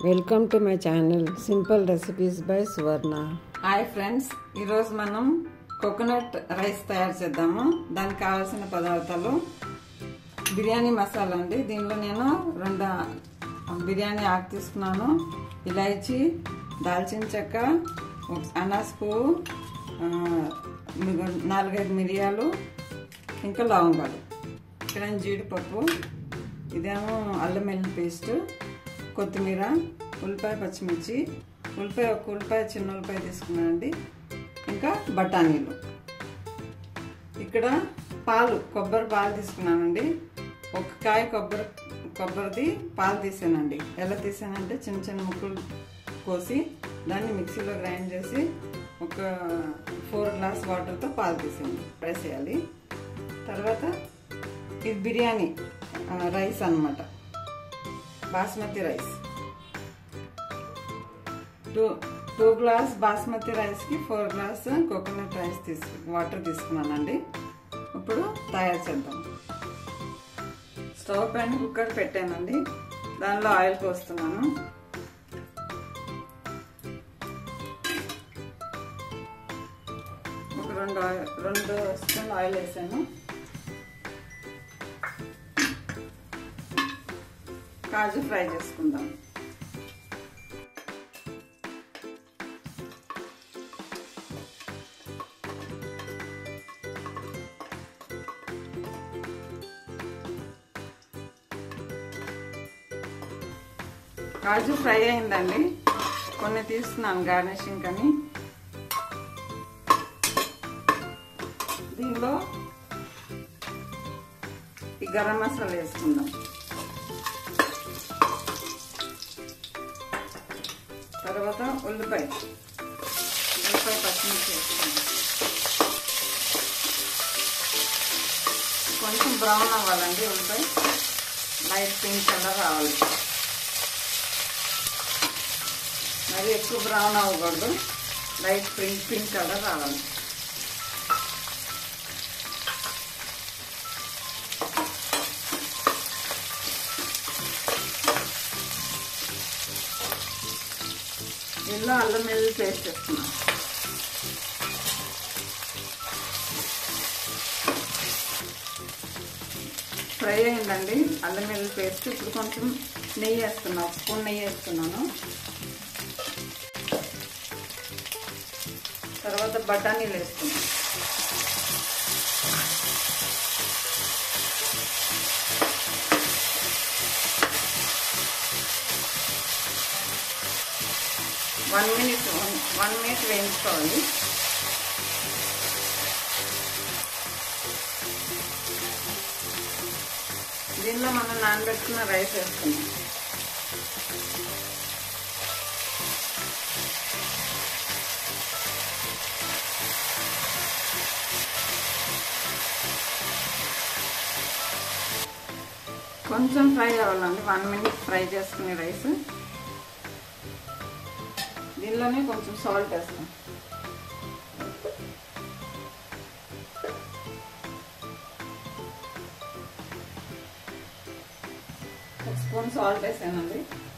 Welcome to my channel simple recipes by Suvarna hi friends ఈరోజు మనం coconut rice తయారు చేద్దాము దానికి కావాల్సిన పదార్థాలు బిర్యానీ మసాలా అండి దీనిలో నేను రెండు బిర్యానీ ఆకు తీసుకున్నాను ఇలాచి దాల్చిన చెక్క ఒక అనాస్ పువ్వు ఆ, మిగ- నాలుగైదు మిరియాలు ఇంకా లవంగాలు ఇక్కడ జీడిపప్పు ఇదేమో అల్లం వెల్లుల్లి పేస్ట్ కొత్తిమీర ఉల్లిపాయ పచ్చిమిర్చి ఉల్లిపాయ ఒక ఉల్లిపాయ చిన్న ఉల్లిపాయ తీసుకున్నానండి ఇంకా బఠానీలు ఇక్కడ పాలు కొబ్బరి పాలు తీసుకున్నానండి ఒక కాయ కొబ్బరి కొబ్బరిది పాలు తీసానండి ఎలా తీసానంటే చిన్న చిన్న ముక్కలు కోసి దాన్ని మిక్సీలో గ్రైండ్ చేసి ఒక ఫోర్ గ్లాస్ వాటర్తో పాలు తీసాను వేసేయాలి తర్వాత ఇది బిర్యానీ ఆ, రైస్ అన్నమాట basmati rice two two glass basmati రైస్కి ఫోర్ గ్లాస్ కోకోనట్ రైస్ తీసుకు వాటర్ తీసుకున్నానండి ఇప్పుడు తయారు చేద్దాం స్టవ్ పైన కుక్కర్ పెట్టానండి దానిలో ఆయిల్ పోస్తున్నాను ఒక రెండు ఆయిల్ రెండు స్పూన్ ఆయిల్ వేసాను కాజు ఫ్రై చేసుకుందాం కాజు ఫ్రై అయిందండి కొన్ని తీస్తున్నాను గార్నిషింగ్ అని దీనిలో ఈ గరం మసాలా వేసుకుందాం తర్వాత ఉల్లిపాయ ఉల్లిపాయ పచ్చిమిర్చి వేసుకుందాం కొంచెం బ్రౌన్ అవ్వాలండి ఉల్లిపాయ లైట్ పింక్ కలర్ రావాలి మరి ఎక్కువ బ్రౌన్ అవ్వకూడదు లైట్ పింక్ పింక్ కలర్ రావాలి దీనిలో అల్లం వెల్లుల్లి పేస్ట్ వేస్తున్నాం ఫ్రై అయిందండి అల్లం వెల్లుల్లి పేస్ట్ ఇప్పుడు కొంచెం నెయ్యి వేస్తున్నాను ఒక స్పూన్ నెయ్యి వేస్తున్నాను తర్వాత బఠానీలు వేస్తున్నాం వన్ మినిట్ వన్ మినిట్ వేయించుకోవాలి దీనిలో మనం నానబెట్టుకున్న రైస్ వేసుకున్నాం కొంచెం ఫ్రై అవ్వాలండి వన్ మినిట్ ఫ్రై చేసుకునే రైస్ దీనిలోనే కొంచెం సాల్ట్ వేస్తాం ఒక స్పూన్ సాల్ట్ వేసానండి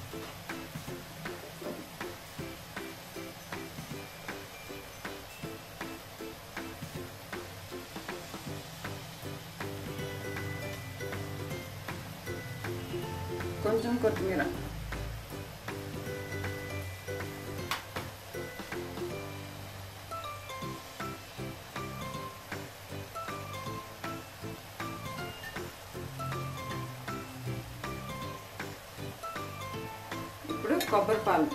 కొంచెం కొత్తిమీర ఇప్పుడు కొబ్బరి పాలు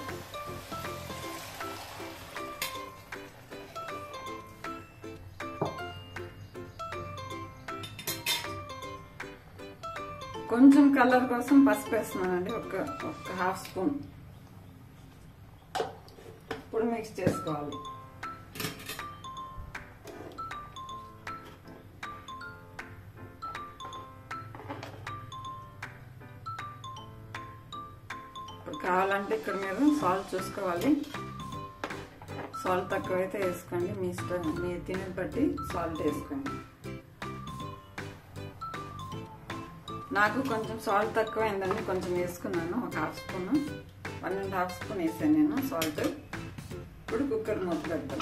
కొంచెం కలర్ కోసం పసుపు వేస్తున్నానండి ఒక ఒక హాఫ్ స్పూన్ ఇప్పుడు మిక్స్ చేసుకోవాలి ఇప్పుడు కావాలంటే ఇక్కడ మీరు సాల్ట్ చూసుకోవాలి సాల్ట్ తక్కువైతే వేసుకోండి మీ ఇష్టం మీ తినేది బట్టి సాల్ట్ వేసుకోండి నాకు కొంచెం సాల్ట్ తక్కువైందండి కొంచెం వేసుకున్నాను ఒక half spoon one and half spoon వేసాను నేను సాల్ట్ ఇప్పుడు కుక్కర్ మూత పెడతాను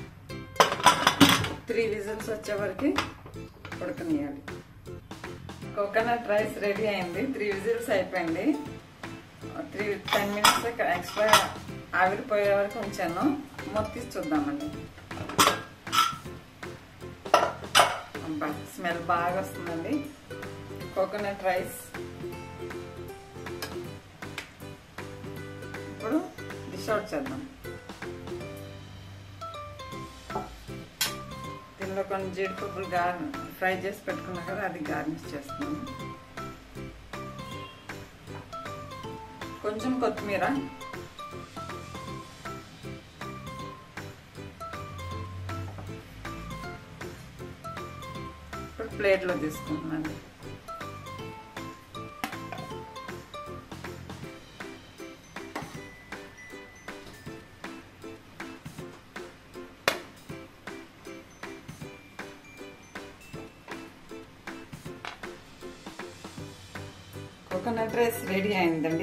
త్రీ విజిల్స్ వచ్చే వరకు ఉడకనియాలి కోకోనట్ రైస్ రెడీ అయింది త్రీ విజిల్స్ అయిపోయింది త్రీ టెన్ మినిట్స్ ఎక్స్ట్రా ఆవిరిపోయే వరకు ఉంచాను మూత తీసి చూద్దామండి అబ్బా స్మెల్ బాగా వస్తుందండి కోకోనట్ రైస్ ఇప్పుడు డిష్ అవుట్ చేద్దాం దీనిలో కొన్ని జీడిపప్పులు గార్ ఫ్రై చేసి పెట్టుకున్నా కదా అది గార్నిష్ చేస్తున్నాను కొంచెం కొత్తిమీర ఇప్పుడు ప్లేట్లో తీసుకుంటున్నాను కోకోనట్ రైస్ రెడీ అయిందండి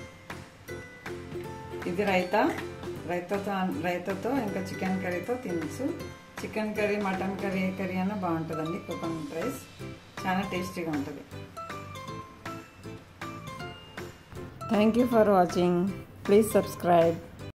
ఇది రైతా రైతాతో రైతాతో ఇంకా చికెన్ కర్రీతో తినచ్చు చికెన్ కర్రీ మటన్ కర్రీ ఏ కర్రీ అయినా బాగుంటుందండి కోకోనట్ రైస్ చాలా టేస్టీగా ఉంటుంది Thank you for watching. Please subscribe.